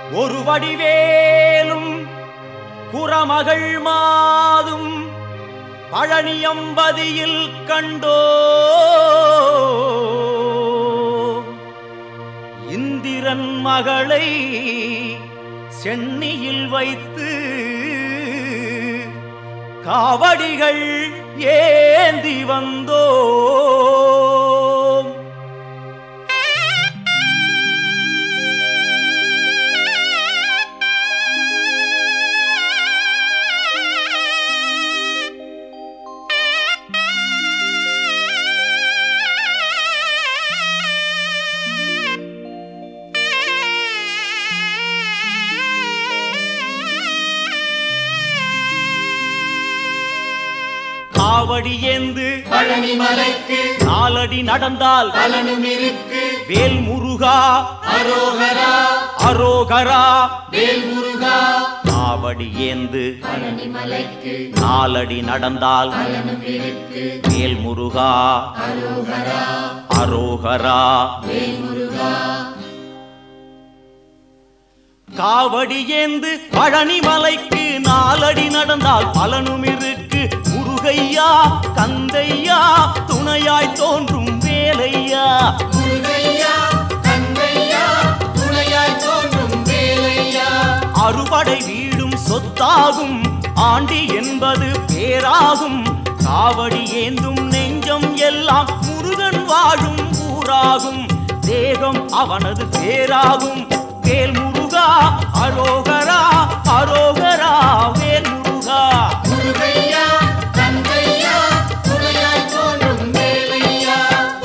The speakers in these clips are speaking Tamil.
ஒரு வடிவேலும் குறமகள் மாதும் பழனியம்பதியில் கண்டோ இந்திரன் மகளை சென்னியில் வைத்து காவடிகள் ஏந்தி வந்தோம் காவடி ஏந்து பழனி மலைக்கு நாலடி நடந்தால் பலனும் இருக்கு வேல் முருகா அரோகரா அரோகரா வேல் முருகா காவடி ஏந்து பழனி மலைக்கு நாலடி நடந்தால் பலனும் இருக்கு வேல் முருகா அரோகரா அரோகரா வேல் முருகா காவடி ஏந்து பழனி மலைக்கு நாலடி நடந்தால் பலனும் இருக்கு முருகையா கந்தையா துணையாய் தோன்றும் வேலையா முருகையா கந்தையா துணையாய் தோன்றும் வேலையா அறுபடை வீடும் சொத்தாகும் ஆண்டி என்பது பேராகும் காவடி ஏந்தும் நெஞ்சம் எல்லாம் முருகன் வாழும் ஊராகும் தேகம் அவனது பேராகும் வேல் முருகா அரோகரா அரோகரா வேல் முருகா முருகையா கந்தையா துணையாய் தோன்றும் வேலையா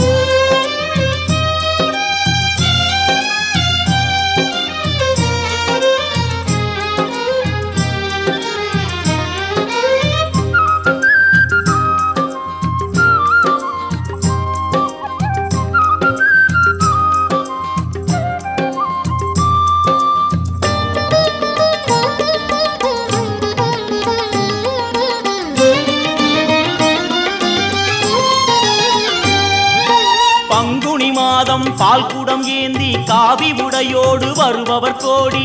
பங்குனி மாதம் பால்குடம் ஏந்தி காவி உடையோடு வருபவர் கோடி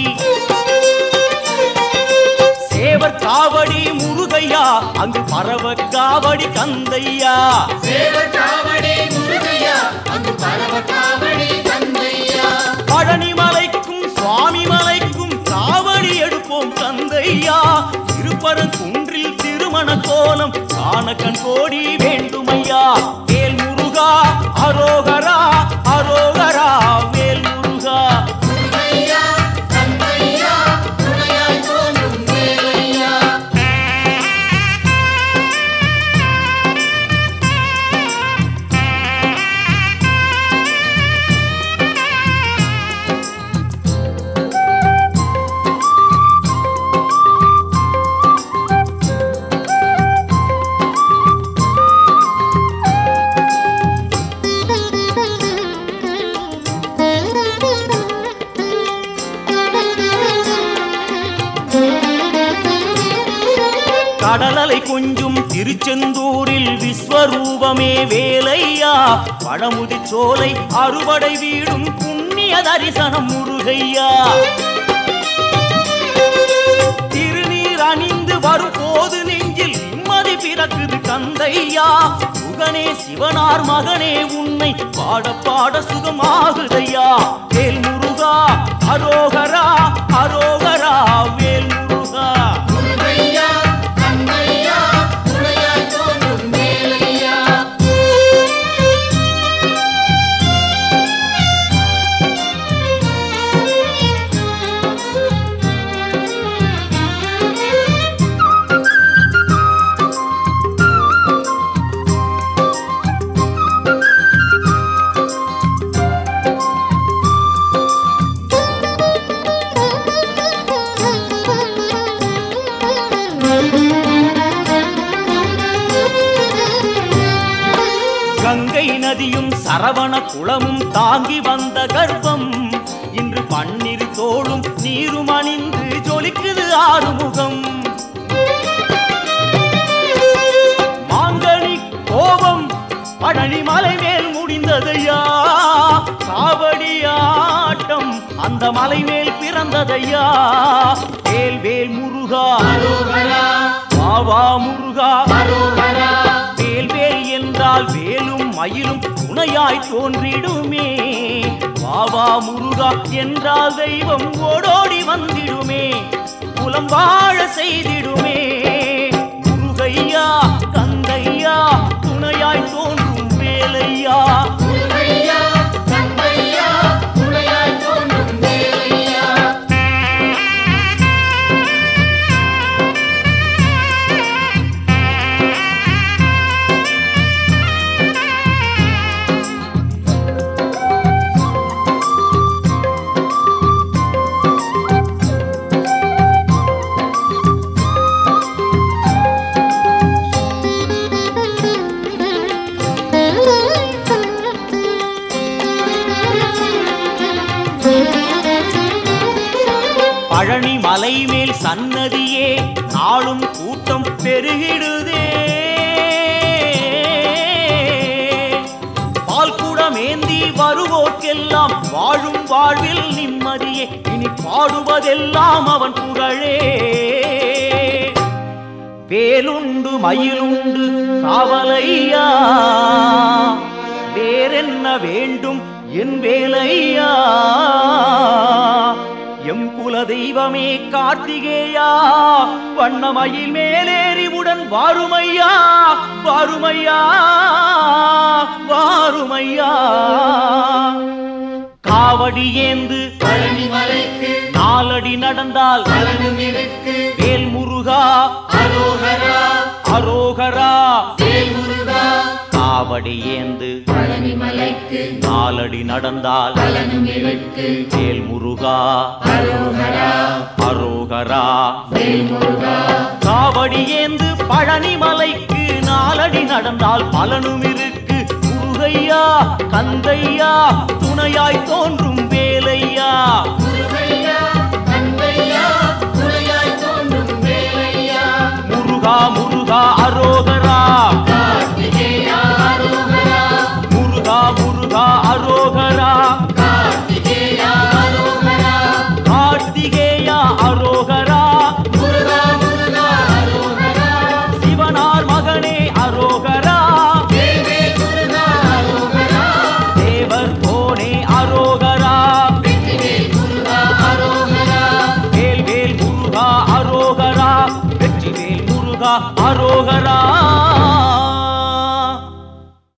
சேவர் காவடி முருகையா அங்கு பரவ காவடி கந்தையா சேவர் காவடி முருகையா அங்கு பரவ காவடி கந்தையா பழனி மலைக்கும் சுவாமி மலைக்கும் காவடி எடுப்போம் கந்தையா திருப்பரன் குன்றில் திருமண கோலம் காண கண் கோடி வேண்டுமையா வேல் முருகா அரோகரா அரோகரா வேல் முருகா முருகையா கந்தையா துணையாய் தோன்றும் வேலையா கடலலை கொஞ்சும் திருச்செந்தூரில் விஸ்வரூபமே வேலையா பழமுதி சோலை அறுபடை வீடும் புண்ணிய தரிசனம் முருகையா திருநீர் அணிந்து வரும் போது நெஞ்சில் நிம்மதி பிறக்குது கந்தையா சுகனே சிவனார் மகனே உன்னை பாட பாட சுகமாகுதையா வேல் முருகா அரோகரா அரோகரா வேல் முருகா முருகையா கந்தையா துணையாய் தோன்றும் வேலையா கங்கை நதியும் சரவண குளமும் தாங்கி வந்த கர்ப்பம் இன்று பன்னிரு தோளும் நீரும் அணிந்து ஜொலிக்குது ஆறுமுகம் மாங்கனி கோபம் பழனி மலை மேல் முடிந்ததையா காவடி ஆட்டம் அந்த அந்த மலை மேல் பிறந்ததையா வேல் வேல் முருகா அரோகரா வாவா முருகா அரோகரா வேல் வேல் என்றால் வேலும் மயிலும் துணையாய் தோன்றிடுமே வாவா முருகா என்றால் தெய்வம் ஓடோடி வந்திடுமே குலம் வாழ செய்திடுமே முருகையா கந்தையா துணையாய் தோன்றும் வேலையா முருகையா கந்தையா துணையாய் தோன்றும் வேலையா பழனி மலை மேல் சன்னதியே நாளும் கூட்டம் பெருகிடுதே பால் குடமேந்தி வருவோர்க்கெல்லாம் வாழும் வாழ்வில் நிம்மதியே இனி பாடுவதெல்லாம் அவன் புகழே வேலுண்டு மயிலுண்டு காவலையா வேறென்ன வேண்டும் என் வேலையா எம் குல தெய்வமே கார்த்திகேயா வண்ணமயில் மேலேறிவுடன் வாருமையா வாருமையா வாருமையா காவடி ஏந்து பழனி மலைக்கு நாலடி நடந்தால் பலனும் இருக்கு வேல் முருகா அரோகரா அரோகரா வேல் முருகா காவடி ஏந்து பழனி மலைக்கு நாலடி நடந்தால் பலனும் இருக்கு வேல் முருகா அரோகரா அரோகரா வேல் முருகா காவடி ஏந்து பழனி மலைக்கு நாலடி நடந்தால் பலனும் இருக்கு முருகையா கந்தையா துணையாய்